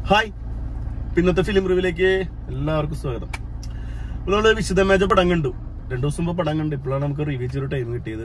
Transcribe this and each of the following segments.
hi പിന്നത്തെ film റിവ്യൂലേക്ക് എല്ലാവർക്കും സ്വാഗതം ഇപ്പൊ നമ്മള് വിശുദ്ധമേജ പടം കണ്ടു രണ്ടു ദിവസം മുമ്പ് പടം കണ്ടു ഇപ്പോഴാണ് നമുക്ക് റിവ്യൂ ചെയ്തൊരു ടൈം കിട്ടിയത്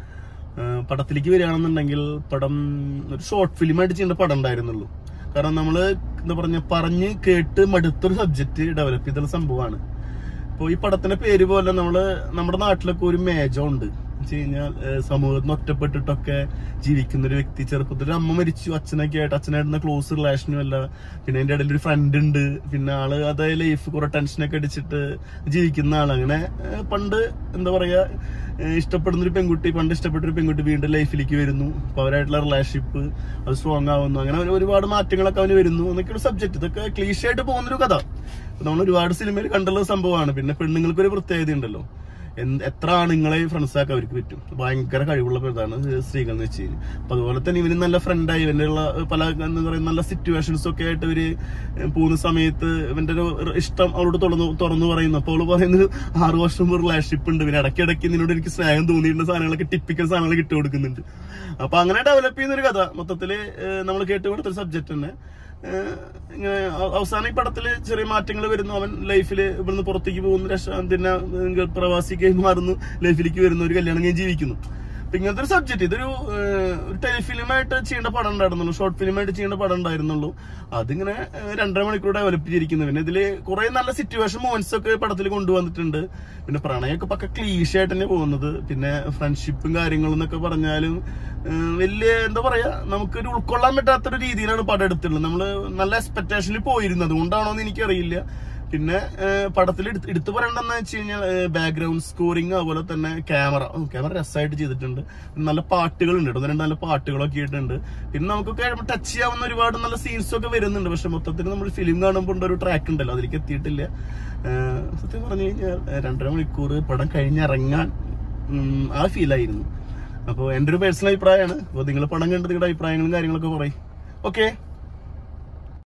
ആ, പടത്തിലേക്ക് വരികയാണെന്നുണ്ടെങ്കിൽ പടം ഒരു ഷോർട്ട് ഫിലിം ആയിട്ട് ചെയ്യേണ്ട പടം ഉണ്ടായിരുന്നുള്ളൂ കാരണം നമ്മള് എന്താ പറഞ്ഞ പറഞ്ഞ് കേട്ട് മടുത്തൊരു സബ്ജക്റ്റ് ഡെവലപ്പ് ചെയ്തുള്ള സംഭവമാണ് ഇപ്പോൾ ഈ പടത്തിന്റെ പേര് പോലെ നമ്മള് നമ്മുടെ നാട്ടിലൊക്കെ ഒരു മേജം ഉണ്ട് വെച്ച് കഴിഞ്ഞാൽ ഏഹ്, സമൂഹത്തിന് ഒറ്റപ്പെട്ടിട്ടൊക്കെ ജീവിക്കുന്ന ഒരു വ്യക്തി ചെറുപ്പത്തിൽ ഒരു അമ്മ മരിച്ചു അച്ഛനൊക്കെ ആയിട്ട് അച്ഛനായിരുന്ന ക്ലോസ് റിലേഷനും അല്ല പിന്നെ അതിന്റെ ഇടയിൽ ഒരു ഫ്രണ്ട് ഉണ്ട് പിന്നെ ആള് അതായത് ലൈഫ് കുറെ ടെൻഷനൊക്കെ അടിച്ചിട്ട് ജീവിക്കുന്ന ആള് അങ്ങനെ ഏഹ്, പണ്ട് എന്താ പറയാ ഏഹ്, ഇഷ്ടപ്പെടുന്ന ഒരു പെൺകുട്ടി പണ്ട് ഇഷ്ടപ്പെട്ട ഒരു പെൺകുട്ടി വീണ്ടും ലൈഫിലേക്ക് വരുന്നു അപ്പൊ അവരായിട്ടുള്ള റിലേഷൻഷിപ്പ് അത് സ്ട്രോങ് ആവുന്നു അങ്ങനെ ഒരു- ഒരുപാട് മാറ്റങ്ങളൊക്കെ അവന് വരുന്നു എന്നൊക്കെയുള്ള സബ്ജക്ട് ഇതൊക്കെ ക്ലീഷയായിട്ട് പോകുന്നൊരു കഥ നമ്മൾ ഒരുപാട് സിനിമയിൽ കണ്ടുള്ള സംഭവമാണ് പിന്നെ പെണ്ണുങ്ങൾക്ക് ഒരു പ്രത്യേകത ഉണ്ടല്ലോ എന്ത് എത്ര ആണുങ്ങളെ ഫ്രണ്ട്സ് ആക്കാൻ അവർക്ക് പറ്റും ഭയങ്കര കഴിവുള്ള ഇതാണ് സ്ത്രീകൾ എന്ന് വെച്ച് കഴിഞ്ഞാൽ അപ്പൊ അതുപോലെ തന്നെ ഇവന് നല്ല ഫ്രണ്ടായി ഇവന്റെ ഉള്ള പല എന്താ പറയുക നല്ല സിറ്റുവേഷൻസ് ഒക്കെ ആയിട്ട് ഇവര് പോകുന്ന സമയത്ത് ഇവന്റെ ഒരു ഇഷ്ടം അവളോട് തുറന്നു തുറന്നു പറയുന്നു അപ്പോൾ അവള് പറയുന്നത് ആറു വർഷം മുമ്പ് റിലേഷൻഷിപ്പ് ഉണ്ട് പിന്നെ ഇടയ്ക്കിടയ്ക്ക് നിന്നോട് എനിക്ക് സ്നേഹം തോന്നിയിരുന്ന സാധനങ്ങളൊക്കെ ടിപ്പിക്കൽ സാധനങ്ങൾ ഇട്ട് കൊടുക്കുന്നുണ്ട് അപ്പൊ അങ്ങനെ ഡെവലപ്പ് ചെയ്യുന്ന ഒരു കഥ മൊത്തത്തില് നമ്മൾ കേട്ടുകൊടുത്തൊരു സബ്ജക്ട് തന്നെ ഏഹ് ഇങ്ങനെ അവ- അവസാനം ഈ പടത്തില് ചെറിയ മാറ്റങ്ങൾ വരുന്നു അവൻ ലൈഫില് ഇവിടുന്ന് പുറത്തേക്ക് പോകുന്നു രക്ഷ പിന്നെ ഏഹ് പ്രവാസിക്ക് മാറുന്നു ലൈഫിലേക്ക് വരുന്നു ഒരു കല്യാണം കഴിഞ്ഞ് ജീവിക്കുന്നു അപ്പൊ ഇങ്ങനത്തെ ഒരു സബ്ജക്ട് ഇതൊരു ഏഹ്, ഒരു ടെലിഫിലിമായിട്ട് ചെയ്യേണ്ട പടം ഉണ്ടായിരുന്നുള്ളൂ ഷോർട്ട് ഫിലിമായിട്ട് ചെയ്യേണ്ട പടം ഉണ്ടായിരുന്നുള്ളൂ അതിങ്ങനെ ഏഹ്, രണ്ടര മണിക്കൂർ ഡെവലപ്പ് ചെയ്തിരിക്കുന്നു പിന്നെ ഇതില് കുറെ നല്ല സിറ്റുവേഷൻ മോമെന്റ്സ് ഒക്കെ പടത്തിൽ കൊണ്ടുവന്നിട്ടുണ്ട് പിന്നെ പ്രണയമൊക്കെ പക്ക ക്ലീഷ ആയിട്ട് തന്നെ പോകുന്നത് പിന്നെ ഫ്രണ്ട്ഷിപ്പും കാര്യങ്ങളും എന്നൊക്കെ പറഞ്ഞാലും ഏഹ്, വലിയ എന്താ പറയാ നമുക്കൊരു ഉൾക്കൊള്ളാൻ പറ്റാത്തൊരു രീതിയിലാണ് പടം എടുത്തിട്ടുള്ളത് നമ്മള് നല്ല എക്സ്പെക്ടേഷനിൽ പോയിരുന്നു അതുകൊണ്ടാണോ എന്ന് എനിക്കറിയില്ല പിന്നെ പടത്തിൽ എടുത്തു പറയേണ്ടതെന്ന് വെച്ച് കഴിഞ്ഞാൽ ബാക്ക്ഗ്രൗണ്ട് സ്കോറിങ് അതുപോലെ തന്നെ ക്യാമറ ക്യാമറ രസമായിട്ട് ചെയ്തിട്ടുണ്ട് നല്ല പാട്ടുകളുണ്ട് കേട്ടോ ഒന്ന് രണ്ട് നല്ല പാട്ടുകളൊക്കെ ഇട്ടുണ്ട് പിന്നെ നമുക്കൊക്കെ ടച്ച് ചെയ്യാവുന്ന ഒരുപാട് നല്ല സീൻസ് ഒക്കെ വരുന്നുണ്ട് പക്ഷെ മൊത്തത്തിൽ നമ്മൾ ഫിലിം കാണുമ്പോൾ ഉണ്ട് ഒരു ട്രാക്ക് ഉണ്ടല്ലോ അതിലേക്ക് എത്തിയിട്ടില്ല ഏഹ്, സത്യം പറഞ്ഞു കഴിഞ്ഞാൽ ഏഹ്, രണ്ടര മണിക്കൂർ പടം കഴിഞ്ഞിറങ്ങാൻ ഉം, ആ ഫീലായിരുന്നു അപ്പോൾ എൻ്റെ ഒരു പേഴ്സണൽ അഭിപ്രായമാണ് അപ്പോൾ നിങ്ങൾ പടം കണ്ട് നിങ്ങളുടെ അഭിപ്രായങ്ങളും കാര്യങ്ങളൊക്കെ പറയും ഓക്കെ